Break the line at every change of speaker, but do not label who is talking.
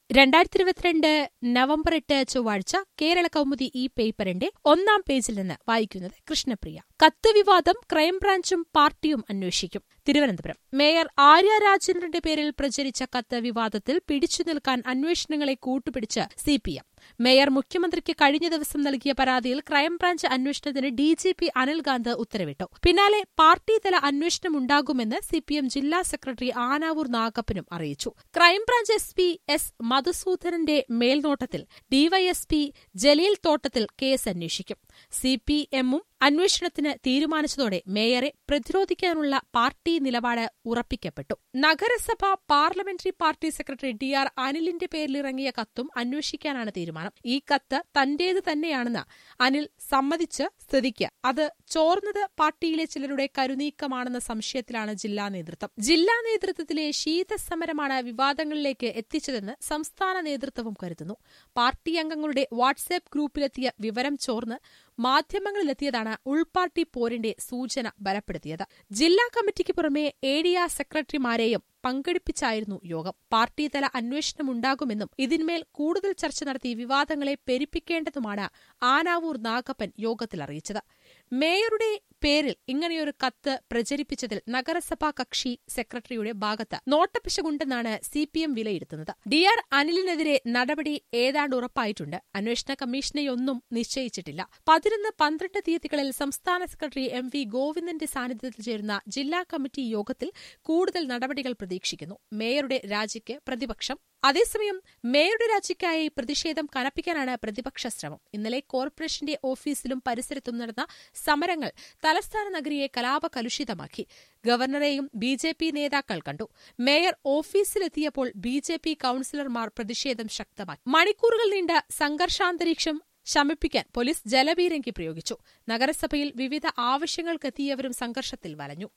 രണ്ടായിരത്തി ഇരുപത്തിരണ്ട് നവംബർ എട്ട് ചൊവ്വാഴ്ച കേരള കൗമുദി ഈ പേപ്പറിന്റെ ഒന്നാം പേജിൽ നിന്ന് വായിക്കുന്നത് കൃഷ്ണപ്രിയ കത്ത് വിവാദം ക്രൈംബ്രാഞ്ചും പാർട്ടിയും അന്വേഷിക്കും തിരുവനന്തപുരം മേയർ ആര്യ രാജേന്ദ്രന്റെ പേരിൽ പ്രചരിച്ച കത്ത് വിവാദത്തിൽ പിടിച്ചു നിൽക്കാൻ അന്വേഷണങ്ങളെ കൂട്ടുപിടിച്ച് സിപിഎം മേയർ മുഖ്യമന്ത്രിക്ക് കഴിഞ്ഞ ദിവസം നൽകിയ പരാതിയിൽ ക്രൈംബ്രാഞ്ച് അന്വേഷണത്തിന് ഡിജിപി അനിൽകാന്ത് ഉത്തരവിട്ടു പിന്നാലെ പാർട്ടിതല അന്വേഷണം ഉണ്ടാകുമെന്ന് സിപിഎം ജില്ലാ സെക്രട്ടറി ആനാവൂർ നാഗപ്പനും അറിയിച്ചു ക്രൈംബ്രാഞ്ച് എസ് പി എസ് മധുസൂദനന്റെ മേൽനോട്ടത്തിൽ ഡിവൈഎസ്പി ജലീൽ തോട്ടത്തിൽ കേസ് അന്വേഷിക്കും സിപിഎമ്മും അന്വേഷണത്തിന് തീരുമാനിച്ചതോടെ മേയറെ പ്രതിരോധിക്കാനുള്ള പാർട്ടി നിലപാട് ഉറപ്പിക്കപ്പെട്ടു നഗരസഭ parliamentary party secretary D R അനിലിന്റെ പേരിലിറങ്ങിയ കത്തും അന്വേഷിക്കാനാണ് തീരുമാനം ഈ കത്ത് തന്റേത് തന്നെയാണെന്ന് അനിൽ സമ്മതിച്ച് സ്ഥിതിക്ക് അത് ചോർന്നത് പാർട്ടിയിലെ ചിലരുടെ കരുനീക്കമാണെന്ന സംശയത്തിലാണ് ജില്ലാ നേതൃത്വം ജില്ലാ നേതൃത്വത്തിലെ ശീതസമരമാണ് വിവാദങ്ങളിലേക്ക് എത്തിച്ചതെന്ന് സംസ്ഥാന നേതൃത്വവും കരുതുന്നു പാർട്ടി അംഗങ്ങളുടെ വാട്സ്ആപ്പ് ഗ്രൂപ്പിലെത്തിയ വിവരം ചോർന്ന് മാധ്യമങ്ങളിലെത്തിയതാണ് ഉൾപാർട്ടി പോരിന്റെ സൂചന ബലപ്പെടുത്തിയത് ജില്ലാ കമ്മിറ്റിക്ക് പുറമെ ഏരിയ സെക്രട്ടറിമാരെയും പങ്കെടുപ്പിച്ചായിരുന്നു യോഗം പാർട്ടിതല അന്വേഷണമുണ്ടാകുമെന്നും ഇതിന്മേൽ കൂടുതൽ ചർച്ച നടത്തി വിവാദങ്ങളെ പെരുപ്പിക്കേണ്ടതുമാണ് ആനാവൂർ നാഗപ്പൻ യോഗത്തിൽ അറിയിച്ചത് മേയറുടെ പേരിൽ ഇങ്ങനെയൊരു കത്ത് പ്രചരിപ്പിച്ചതിൽ നഗരസഭാ കക്ഷി സെക്രട്ടറിയുടെ ഭാഗത്ത് നോട്ടപ്പിശകുണ്ടെന്നാണ് സി പി എം വിലയിരുത്തുന്നത് ഡി ആർ അനിലിനെതിരെ നടപടി ഏതാണ്ട് ഉറപ്പായിട്ടുണ്ട് അന്വേഷണ കമ്മീഷനെയൊന്നും നിശ്ചയിച്ചിട്ടില്ല പതിനൊന്ന് പന്ത്രണ്ട് തീയതികളിൽ സംസ്ഥാന സെക്രട്ടറി എം വി ഗോവിന്ദന്റെ സാന്നിധ്യത്തിൽ ചേരുന്ന ജില്ലാ കമ്മിറ്റി യോഗത്തിൽ കൂടുതൽ നടപടികൾ പ്രതീക്ഷിക്കുന്നു മേയറുടെ രാജിക്ക് പ്രതിപക്ഷം അതേസമയം മേയറുടെ രാജിക്കായി പ്രതിഷേധം കനപ്പിക്കാനാണ് പ്രതിപക്ഷ ശ്രമം ഇന്നലെ കോർപ്പറേഷന്റെ ഓഫീസിലും പരിസരത്തും നടന്ന സമരങ്ങൾ തലസ്ഥാന നഗരിയെ കലാപകലുഷിതമാക്കി ഗവർണറെയും ബി ജെ പി നേതാക്കൾ കണ്ടു മേയർ ഓഫീസിലെത്തിയപ്പോൾ ബി ജെ പി കൌൺസിലർമാർ പ്രതിഷേധം ശക്തമാക്കി മണിക്കൂറുകൾ നീണ്ട സംഘർഷാന്തരീക്ഷം ശമിപ്പിക്കാൻ പോലീസ് ജലപീരങ്കി പ്രയോഗിച്ചു നഗരസഭയിൽ വിവിധ ആവശ്യങ്ങൾക്കെത്തിയവരും സംഘർഷത്തിൽ വലഞ്ഞു